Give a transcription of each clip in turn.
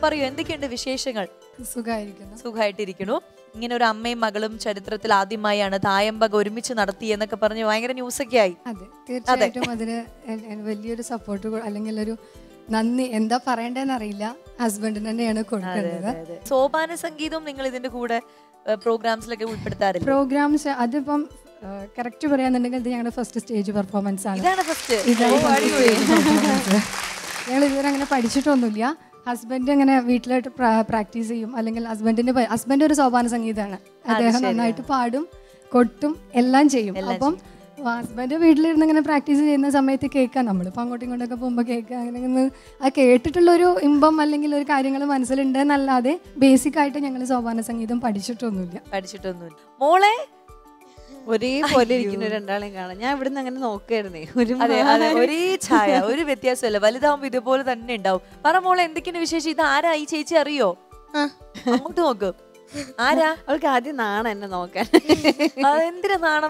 പറയൂ എന്തൊക്കെയുണ്ട് വിശേഷങ്ങൾ സുഖമായിരിക്കുന്നു സുഖമായിട്ടിരിക്കുന്നു ഇങ്ങനെ ഒരു അമ്മയും മകളും ചരിത്രത്തിൽ ആദ്യമായാണ് തായമ്പക ഒരുമിച്ച് നടത്തി എന്നൊക്കെ പറഞ്ഞ് ഭയങ്കര ന്യൂസൊക്കെ ആയി അതെ തീർച്ചയായിട്ടും അതിന് എ- എ- വലിയൊരു സപ്പോർട്ട് അല്ലെങ്കിൽ ഒരു നന്ദി എന്താ പറയണ്ടേന്ന് അറിയില്ല ഹസ്ബൻഡിന് തന്നെയാണ് കൊടുക്കേണ്ടത് സോപാന സംഗീതവും നിങ്ങൾ ഇതിന്റെ കൂടെ പ്രോഗ്രാംസിലൊക്കെ ഉൾപ്പെടുത്താറില്ല പ്രോഗ്രാംസ് അതിപ്പം കറക്റ്റ് പറയാന്നുണ്ടെങ്കിൽ ഇത് ഞങ്ങളുടെ ഫസ്റ്റ് സ്റ്റേജ് പെർഫോമൻസ് ആണ് ഇതാണ് ഫസ്റ്റ് ഇതാണ് ഞങ്ങൾ ഇതുവരെ അങ്ങനെ പഠിച്ചിട്ടൊന്നുമില്ല ഹസ്ബൻഡ് അങ്ങനെ വീട്ടിലായിട്ട് പ്രാക്ടീസ് ചെയ്യും അല്ലെങ്കിൽ ഹസ്ബൻഡിന്റെ ഹസ്ബൻഡ് ഒരു സോപാന സംഗീതമാണ് അദ്ദേഹം നന്നായിട്ട് പാടും കൊട്ടും എല്ലാം ചെയ്യും അപ്പം ഹസ്ബൻഡ് വീട്ടിലിരുന്ന് ഇങ്ങനെ പ്രാക്ടീസ് ചെയ്യുന്ന സമയത്ത് കേൾക്കാം നമ്മളിപ്പോൾ അങ്ങോട്ടും ഇങ്ങോട്ടൊക്കെ പോകുമ്പോൾ കേൾക്കുക അങ്ങനെ ഒന്ന് ആ കേട്ടിട്ടുള്ളൊരു ഇമ്പം അല്ലെങ്കിൽ ഒരു കാര്യങ്ങൾ മനസ്സിലുണ്ട് എന്നല്ലാതെ ബേസിക് ആയിട്ട് ഞങ്ങൾ സോപാന സംഗീതം പഠിച്ചിട്ടൊന്നുമില്ല പഠിച്ചിട്ടൊന്നുമില്ല മോളെ ഒരേപോലെ ഇരിക്കുന്ന രണ്ടാളെയും കാണാം ഞാൻ ഇവിടുന്ന് അങ്ങനെ നോക്കായിരുന്നേ ഒരു അതെ അതെ ഒരേ ഛായ ഒരു വ്യത്യാസമല്ല വലുതാവുമ്പോ ഇതുപോലെ തന്നെ ഉണ്ടാവും പറ മോളെ എന്തൊക്കെയാണ് വിശേഷം ഇത് ആരാ ഈ ചേച്ചി അറിയോ അങ്ങോട്ട് നോക്ക് ആരാ അവൾക്ക് ആദ്യം നാണം എന്നെ നോക്കാൻ അതെന്തിനാ നാണം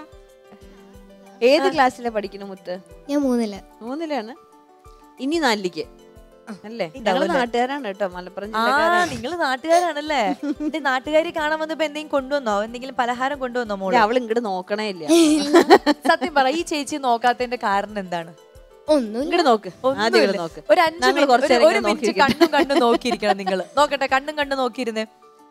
ഏത് ക്ലാസ്സിലാ പഠിക്കുന്ന മുത്ത് ഞാൻ മൂന്നില് മൂന്നിലാണ് ഇനി നാലിലേക്ക് അല്ലേ ഞങ്ങള് ഉണ്ടാവുമല്ലേ? നാട്ടുകാരാണ് കേട്ടോ മലപ്പുറം ആ ജില്ലക്കാരാണ് നിങ്ങള് നാട്ടുകാരാണല്ലേ എന്റെ നാട്ടുകാരി കാണാൻ വന്നപ്പോ എന്തെങ്കിലും കൊണ്ടുവന്നോ എന്തെങ്കിലും പലഹാരം കൊണ്ടുവന്നോ മോളെ അവൾ ഇങ്ങോട്ട് നോക്കണേ ഇല്ല സത്യം പറ ഈ ചേച്ചി നോക്കാത്തതിന്റെ കാരണം എന്താണ് ഒന്നുമില്ല ഇങ്ങോട്ട് നോക്ക് ആദ്യം ഒന്നുമില്ല. ഇങ്ങട് നോക്ക് ഒരു അഞ്ച് ഞങ്ങള് മിനിറ്റ് കുറച്ച് ഒരു- നേരം ഒരു ഇങ്ങനെ മിനിറ്റ് നോക്കിയിരിക്കും. കണ്ണും കണ്ണും നോക്കിയിരിക്കണം നിങ്ങൾ നോക്കട്ടെ കണ്ണും കണ്ണും നോക്കിയിരുന്നേ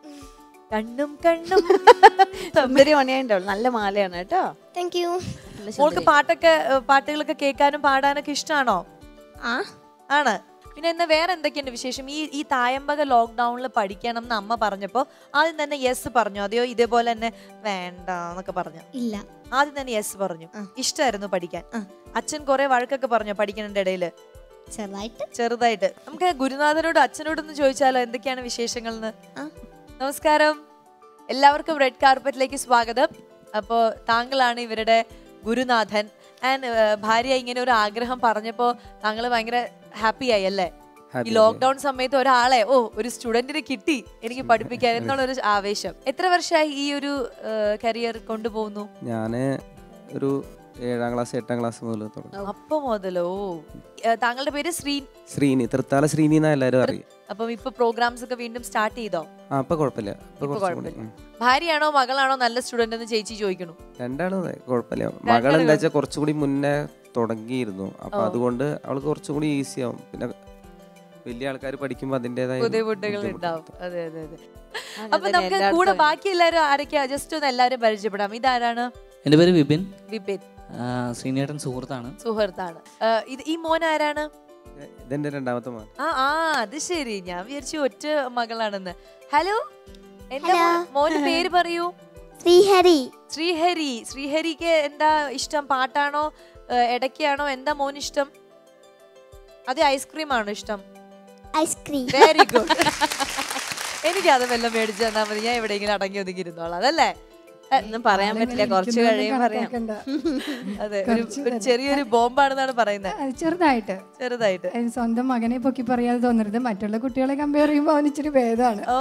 കണ്ണും കണ്ണും സുന്ദരി മണിയായിണ്ടാവും നല്ല മാലയാണ് കേട്ടോ താങ്ക് യു നല്ല മോൾക്ക് സുന്ദരി. പാട്ടൊക്കെ ഏഹ്, പാട്ടുകളൊക്കെ കേൾക്കാനും പാടാനൊക്കെ ഇഷ്ടമാണോ ആ ആണ് പിന്നെ എന്നാ വേറെ എന്തൊക്കെയുണ്ട് വിശേഷം ഈ ഈ തായമ്പക ലോക്ക്ഡൌണിൽ പഠിക്കണം എന്ന് അമ്മ പറഞ്ഞപ്പോ ആദ്യം തന്നെ യെസ് പറഞ്ഞു അതെയോ ഇതേപോലെ തന്നെ വേണ്ട എന്നൊക്കെ പറഞ്ഞു ഇല്ല ആദ്യം തന്നെ യെസ് പറഞ്ഞു ആ. ഇഷ്ടമായിരുന്നു പഠിക്കാൻ ആ. അച്ഛൻ കുറെ വഴക്കൊക്കെ പറഞ്ഞു പഠിക്കണന്റെ ഇടയില് ചെറുതായിട്ട് ചെറുതായിട്ട് നമുക്ക് ഗുരുനാഥനോട് അച്ഛനോടൊന്ന് ചോദിച്ചാലോ എന്തൊക്കെയാണ് വിശേഷങ്ങൾ എന്ന് ആ. നമസ്കാരം എല്ലാവർക്കും റെഡ് കാർപ്പറ്റിലേക്ക് സ്വാഗതം അപ്പോൾ താങ്കളാണ് ഇവരുടെ ഗുരുനാഥൻ ആൻഡ് ഭാര്യ ഇങ്ങനെ ഒരു ആഗ്രഹം പറഞ്ഞപ്പോൾ താങ്കൾ ഭയങ്കര ഹാപ്പി ആയി അല്ലേ ഈ ലോക്ക്ഡൌൺ സമയത്ത് ഒരാളെ ഓ ഒരു സ്റ്റുഡന്റിനെ കിട്ടി എനിക്ക് പഠിപ്പിക്കാൻ എന്നുള്ളൊരു ആവേശം എത്ര വർഷമായി ഈ ഒരു കരിയർ കൊണ്ടുപോകുന്നു ഞാന് ഒരു ഏഴാം ക്ലാസ് എട്ടാം ക്ലാസ് മുതൽ തുടങ്ങി അപ്പൊ മുതലോ ഏഹ്, താങ്കളുടെ പേര് ശ്രീ ശ്രീനി തൃത്താല ശ്രീനി എന്നാ എല്ലാരും അറിയും അപ്പം ഇപ്പൊ പ്രോഗ്രാംസ് ഒക്കെ വീണ്ടും സ്റ്റാർട്ട് ചെയ്തോ ആ ഇപ്പൊ കുഴപ്പമില്ല ഇപ്പൊ ഇപ്പൊ കുറച്ചും കൂടി കുഴപ്പമില്ല. ഉം. ഭാര്യയാണോ മകളാണോ നല്ല സ്റ്റുഡന്റ് എന്ന് ചേച്ചി ചോദിക്കണു രണ്ടാളും അതെ കുഴപ്പമില്ല മകൾ എന്താ വെച്ചാൽ കുറച്ചുകൂടി മുന്നേ തുടങ്ങിയിരുന്നു അപ്പൊ അതുകൊണ്ട് അവൾക്ക് കുറച്ചും കൂടി ഈസി ആവും പിന്നെ വലിയ ആൾക്കാർ പഠിക്കുമ്പോൾ അതിൻ്റെതായ ബുദ്ധിമുട്ടുകൾ ഉണ്ടാവും അതെ അതെ അതെ അങ്ങനെ അപ്പൊ തന്നെ നമുക്ക് എല്ലായിടത്തും കൂടെ ഉണ്ട്. ബാക്കി എല്ലാവരും ആരൊക്കെയാ ജസ്റ്റ് ഒന്ന് എല്ലാവരും പരിചയപ്പെടാം ഇതാരാണ് എൻ്റെ പേര് വിപിൻ വിപിൻ ആ, ശ്രീനേട്ടൻ സുഹൃത്താണ് സുഹൃത്താണ് ഏഹ്, ഇത് ഈ മോൻ ആരാണ് ഇതെന്റെ രണ്ടാമത്തെ മോൻ ആ ആ അത് ശരി ഞാൻ വിചാരിച്ചു ഒറ്റ മകളാണെന്ന് ഹലോ എന്താ Hello. മോ- മോന്റെ പേര് പറയൂ ശ്രീഹരി ശ്രീഹരി ശ്രീഹരിക്ക് എന്താ ഇഷ്ടം പാട്ടാണോ ഏഹ്, ഇടയ്ക്കാണോ എന്താ മോൻ ഇഷ്ടം അതെ ഐസ്ക്രീം ആണോ ഇഷ്ടം ഐസ്ക്രീം വെരി ഗുഡ് എനിക്ക് അത് വല്ലതും മേടിച്ചു തന്നാ മതി ഞാൻ എവിടെയെങ്കിലും അടങ്ങി ഒതുങ്ങി ഇരുന്നോളാം അതല്ലേ ഒന്നും പറയാൻ പറ്റില്ല കുറച്ച് കഴിയും പറയാം അതെ ഒരു ഒരു ചെറിയൊരു ബോംബാണെന്നാണ് പറയുന്നത് ചെറുതായിട്ട് ചെറുതായിട്ട് ഏ, സ്വന്തം മകനെ പൊക്കി പറയാതെ തോന്നരുത് മറ്റുള്ള കുട്ടികളെ കമ്പയർ ചെയ്യുമ്പോൾ അവൻ ഇച്ചിരി ഭേദമാണ് ഓ,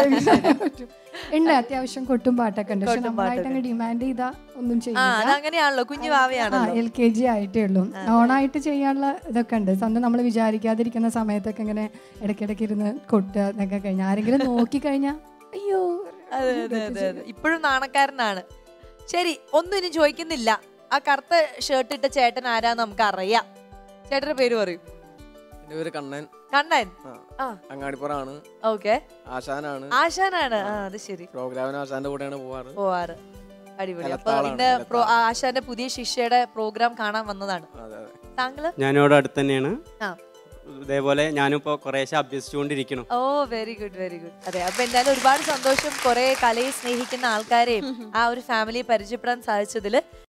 ഉണ്ട് അത്യാവശ്യം കൊട്ടും പാട്ടൊക്കെ ഉണ്ട് പക്ഷെ കൊട്ടും നമ്മളായിട്ട് അങ്ങ് ഡിമാൻഡ് ചെയ്താ ഒന്നും ആ ചെയ്യില്ല അതങ്ങനെയാണല്ലോ കുഞ്ഞു ആ ഭാവിയാണല്ലോ എൽ കെ ജി ആയിട്ടേ ഉള്ളൂ ഓണായിട്ട് ചെയ്യാനുള്ള ഇതൊക്കെ ഉണ്ട് സ്വന്തം നമ്മൾ വിചാരിക്കാതിരിക്കുന്ന സമയത്തൊക്കെ ഇങ്ങനെ ഇടയ്ക്കിടയ്ക്ക് ഇരുന്ന് കൊട്ടുക എന്നൊക്കെ കഴിഞ്ഞാൽ ആരെങ്കിലും നോക്കി കഴിഞ്ഞാൽ അയ്യോ അതെ അതെ അതെ അതെ ഇപ്പോഴും നാണക്കാരനാണ് ശരി ഒന്നും ഇനി ചോദിക്കുന്നില്ല ആ കറുത്ത ഷർട്ട് ഇട്ട ചേട്ടൻ ആരാന്ന് നമുക്ക് അറിയാം ചേട്ടന്റെ പേര് പറയൂ എന്റെ പേര് കണ്ണൻ കണ്ണൻ ആ. ആ അങ്ങാടിപ്പുറാണ് ഓക്കെ ആശാനാണ് ആശാനാണ് ആ അത് ശരി പ്രോഗ്രാമിന് ആശാന്റെ കൂടെയാണ് പോവാറ് പോവാറ് അടിപൊളി അപ്പൊ നിലത്താളാണ്, ഇന്ന് പ്രോ- നിലത്താളം. ആശാന്റെ പുതിയ ശിഷ്യയുടെ പ്രോഗ്രാം കാണാൻ വന്നതാണ് അതെ അതെ താങ്കള് ഞാനിവിടെ അടുത്ത് തന്നെയാണ് ആ. ഇതേപോലെ ഞാനും ഇപ്പോൾ കുറേശ്ശെ അഭ്യസിച്ചുകൊണ്ടിരിക്കണം oh very good very good അതെ അപ്പൊ എന്തായാലും ഒരുപാട് സന്തോഷം കുറെ കലയെ സ്നേഹിക്കുന്ന ആൾക്കാരെയും ആ ഒരു ഫാമിലിയെ പരിചയപ്പെടാൻ സാധിച്ചതിൽ